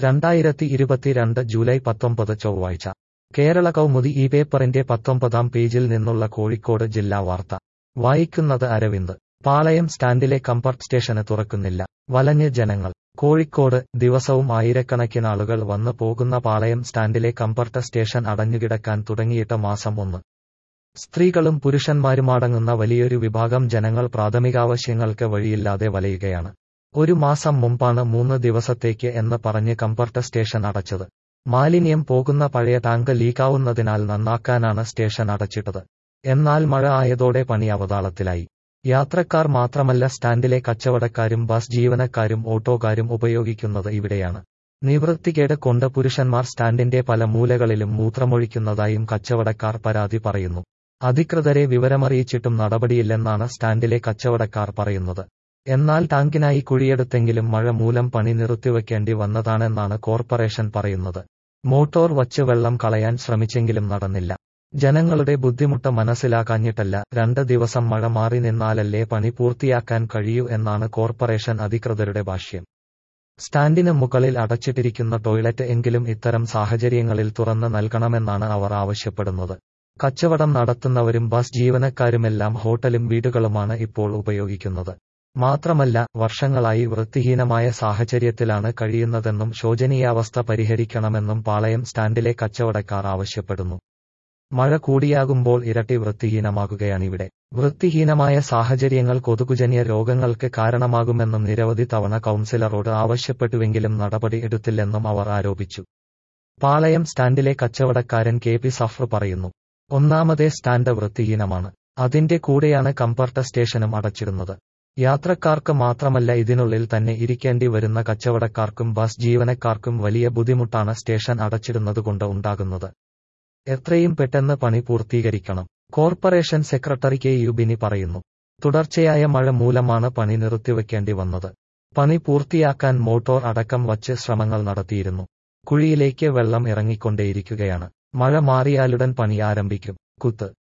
രണ്ടായിരത്തി ഇരുപത്തിരണ്ട് ജൂലൈ പത്തൊമ്പത് ചൊവ്വാഴ്ച കേരള കൗമുദി ഈ പേപ്പറിന്റെ പത്തൊമ്പതാം പേജിൽ നിന്നുള്ള കോഴിക്കോട് ജില്ലാ വാർത്ത വായിക്കുന്നത് അരവിന്ദ് പാളയം സ്റ്റാൻഡിലെ കംഫർട്ട് സ്റ്റേഷന് തുറക്കുന്നില്ല വലഞ്ഞ് ജനങ്ങൾ കോഴിക്കോട് ദിവസവും ആയിരക്കണക്കിന് ആളുകൾ വന്നു പോകുന്ന പാളയം സ്റ്റാൻഡിലെ കംഫർട്ട് സ്റ്റേഷൻ അടഞ്ഞുകിടക്കാൻ തുടങ്ങിയിട്ട് മാസം ഒന്ന് സ്ത്രീകളും പുരുഷന്മാരുമടങ്ങുന്ന വലിയൊരു വിഭാഗം ജനങ്ങൾ പ്രാഥമികാവശ്യങ്ങൾക്ക് വഴിയില്ലാതെ വലയുകയാണ് ഒരു മാസം മുമ്പാണ് മൂന്ന് ദിവസത്തേക്ക് എന്ന് പറഞ്ഞ് കംഫർട്ട് സ്റ്റേഷൻ അടച്ചത് മാലിന്യം പോകുന്ന പഴയ ടാങ്ക് ലീക്കാവുന്നതിനാൽ നന്നാക്കാനാണ് സ്റ്റേഷൻ അടച്ചിട്ടത് എന്നാൽ മഴ ആയതോടെ പണി അവതാളത്തിലായി യാത്രക്കാർ മാത്രമല്ല സ്റ്റാൻഡിലെ കച്ചവടക്കാരും ബസ് ജീവനക്കാരും ഓട്ടോക്കാരും ഉപയോഗിക്കുന്നത് ഇവിടെയാണ് നിവൃത്തികേട് കൊണ്ട് പുരുഷന്മാർ സ്റ്റാൻഡിന്റെ പല മൂലകളിലും മൂത്രമൊഴിക്കുന്നതായും കച്ചവടക്കാർ പരാതി പറയുന്നു അധികൃതരെ വിവരമറിയിച്ചിട്ടും നടപടിയില്ലെന്നാണ് സ്റ്റാൻഡിലെ കച്ചവടക്കാർ പറയുന്നത് എന്നാൽ ടാങ്കിനായി കുഴിയെടുത്തെങ്കിലും മഴ മൂലം പണി നിർത്തിവെക്കേണ്ടി വന്നതാണെന്നാണ് കോർപ്പറേഷൻ പറയുന്നത് മോട്ടോർ വച്ച് വെള്ളം കളയാൻ ശ്രമിച്ചെങ്കിലും നടന്നില്ല ജനങ്ങളുടെ ബുദ്ധിമുട്ട് മനസ്സിലാക്കാഞ്ഞിട്ടല്ല രണ്ട് ദിവസം മഴ മാറി നിന്നാലല്ലേ പണി പൂർത്തിയാക്കാൻ കഴിയൂ എന്നാണ് കോർപ്പറേഷൻ അധികൃതരുടെ ഭാഷ്യം സ്റ്റാൻഡിന് മുകളിൽ അടച്ചിട്ടിരിക്കുന്ന ടോയ്ലറ്റ് എങ്കിലും ഇത്തരം സാഹചര്യങ്ങളിൽ തുറന്ന് നൽകണമെന്നാണ് അവർ ആവശ്യപ്പെടുന്നത് കച്ചവടം നടത്തുന്നവരും ബസ് ജീവനക്കാരുമെല്ലാം ഹോട്ടലും വീടുകളുമാണ് ഇപ്പോൾ ഉപയോഗിക്കുന്നത് മാത്രമല്ല വർഷങ്ങളായി വൃത്തിഹീനമായ സാഹചര്യത്തിലാണ് കഴിയുന്നതെന്നും ശോചനീയാവസ്ഥ പരിഹരിക്കണമെന്നും പാളയം സ്റ്റാൻഡിലെ കച്ചവടക്കാർ ആവശ്യപ്പെടുന്നു മഴ കൂടിയാകുമ്പോൾ ഇരട്ടി വൃത്തിഹീനമാകുകയാണിവിടെ വൃത്തിഹീനമായ സാഹചര്യങ്ങൾ കൊതുകുജന്യ രോഗങ്ങൾക്ക് കാരണമാകുമെന്നും നിരവധി തവണ കൌൺസിലറോട് ആവശ്യപ്പെട്ടുവെങ്കിലും നടപടി എടുത്തില്ലെന്നും അവർ ആരോപിച്ചു പാളയം സ്റ്റാൻഡിലെ കച്ചവടക്കാരൻ കെ പി സഫർ പറയുന്നു ഒന്നാമതേ സ്റ്റാൻഡ് വൃത്തിഹീനമാണ് അതിന്റെ കൂടെയാണ് കംഫർട്ട് സ്റ്റേഷനും അടച്ചിടുന്നത് യാത്രക്കാർക്ക് മാത്രമല്ല ഇതിനുള്ളിൽ തന്നെ ഇരിക്കേണ്ടി വരുന്ന കച്ചവടക്കാർക്കും ബസ് ജീവനക്കാർക്കും വലിയ ബുദ്ധിമുട്ടാണ് സ്റ്റേഷൻ അടച്ചിടുന്നതുകൊണ്ട് ഉണ്ടാകുന്നത് എത്രയും പെട്ടെന്ന് പണി പൂർത്തീകരിക്കണം കോർപ്പറേഷൻ സെക്രട്ടറി കെ യുബിനി പറയുന്നു തുടർച്ചയായ മഴ മൂലമാണ് പണി നിർത്തിവെക്കേണ്ടി വന്നത് പണി പൂർത്തിയാക്കാൻ മോട്ടോർ അടക്കം വച്ച് ശ്രമങ്ങൾ നടത്തിയിരുന്നു കുഴിയിലേക്ക് വെള്ളം ഇറങ്ങിക്കൊണ്ടേയിരിക്കുകയാണ് മഴ മാറിയാലുടൻ പണി ആരംഭിക്കും കുത്ത്